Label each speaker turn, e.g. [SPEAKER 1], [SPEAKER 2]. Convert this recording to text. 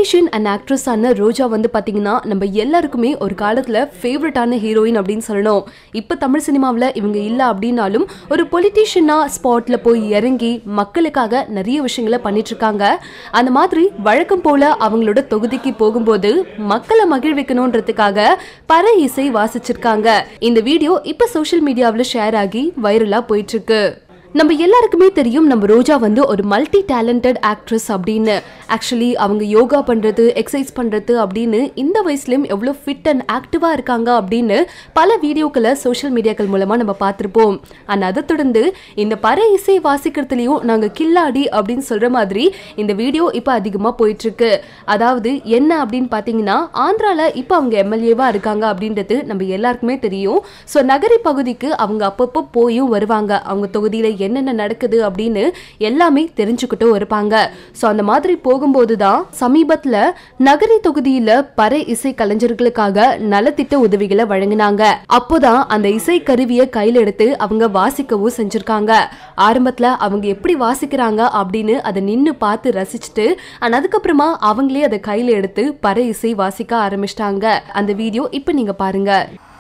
[SPEAKER 1] politician and actress ஆன ரோஜா வந்து பாத்தீங்கன்னா நம்ம எல்லாருக்குமே ஒரு காலத்துல ஃபேவரட்டான ஹீரோயின் அப்படின்னு சொல்லணும் இப்ப தமிழ் சினிமாவில் இவங்க இல்ல அப்படின்னாலும் ஒரு பொலிட்டீஷியனா ஸ்பாட்ல போய் இறங்கி மக்களுக்காக நிறைய விஷயங்களை பண்ணிட்டு இருக்காங்க அந்த மாதிரி வழக்கம் போல அவங்களோட தொகுதிக்கு போகும்போது மக்களை மகிழ்விக்கணுன்றதுக்காக பற இசை வாசிச்சிருக்காங்க இந்த வீடியோ இப்ப சோஷியல் மீடியாவில் ஷேர் ஆகி வைரலா போயிட்டு இருக்கு நம்ம எல்லாருக்குமே தெரியும் நம்ம ரோஜா வந்து ஒரு மல்டி டேலண்டட் ஆக்ட்ரஸ் அப்படின்னு ஆக்சுவலி அவங்க யோகா பண்றது எக்ஸசைஸ் பண்றது அப்படின்னு இந்த வயசுலயும் எவ்வளோ ஃபிட் அண்ட் ஆக்டிவா இருக்காங்க அப்படின்னு பல வீடியோக்களை சோஷியல் மீடியாக்கள் மூலமா நம்ம பார்த்துருப்போம் ஆனால் அதை தொடர்ந்து இந்த பற இசை வாசிக்கிறதுலயும் நாங்க கில்லாடி அப்படின்னு சொல்ற மாதிரி இந்த வீடியோ இப்போ அதிகமா போயிட்டு இருக்கு அதாவது என்ன அப்படின்னு பார்த்தீங்கன்னா ஆந்திரால இப்போ அவங்க எம்எல்ஏவா இருக்காங்க அப்படின்றது நம்ம எல்லாருக்குமே தெரியும் ஸோ நகரி பகுதிக்கு அவங்க அப்பப்போ போயும் வருவாங்க அவங்க தொகுதியில என்னென்ன நடக்குது அப்படின்னு எல்லாமே தெரிஞ்சுக்கிட்டும் இருப்பாங்க ஸோ அந்த மாதிரி போகும்போது தான் சமீபத்தில் நகரி தொகுதியில பறை இசை கலைஞர்களுக்காக நலத்திட்ட உதவிகளை வழங்கினாங்க அப்போதான் அந்த இசை கருவியை கையில் எடுத்து அவங்க வாசிக்கவும் செஞ்சிருக்காங்க ஆரம்பத்தில் அவங்க எப்படி வாசிக்கிறாங்க அப்படின்னு அதை நின்று பார்த்து ரசிச்சுட்டு and அதுக்கப்புறமா அவங்களே அதை கையில் எடுத்து பறை இசை வாசிக்க ஆரம்பிச்சிட்டாங்க அந்த வீடியோ இப்போ நீங்க பாருங்க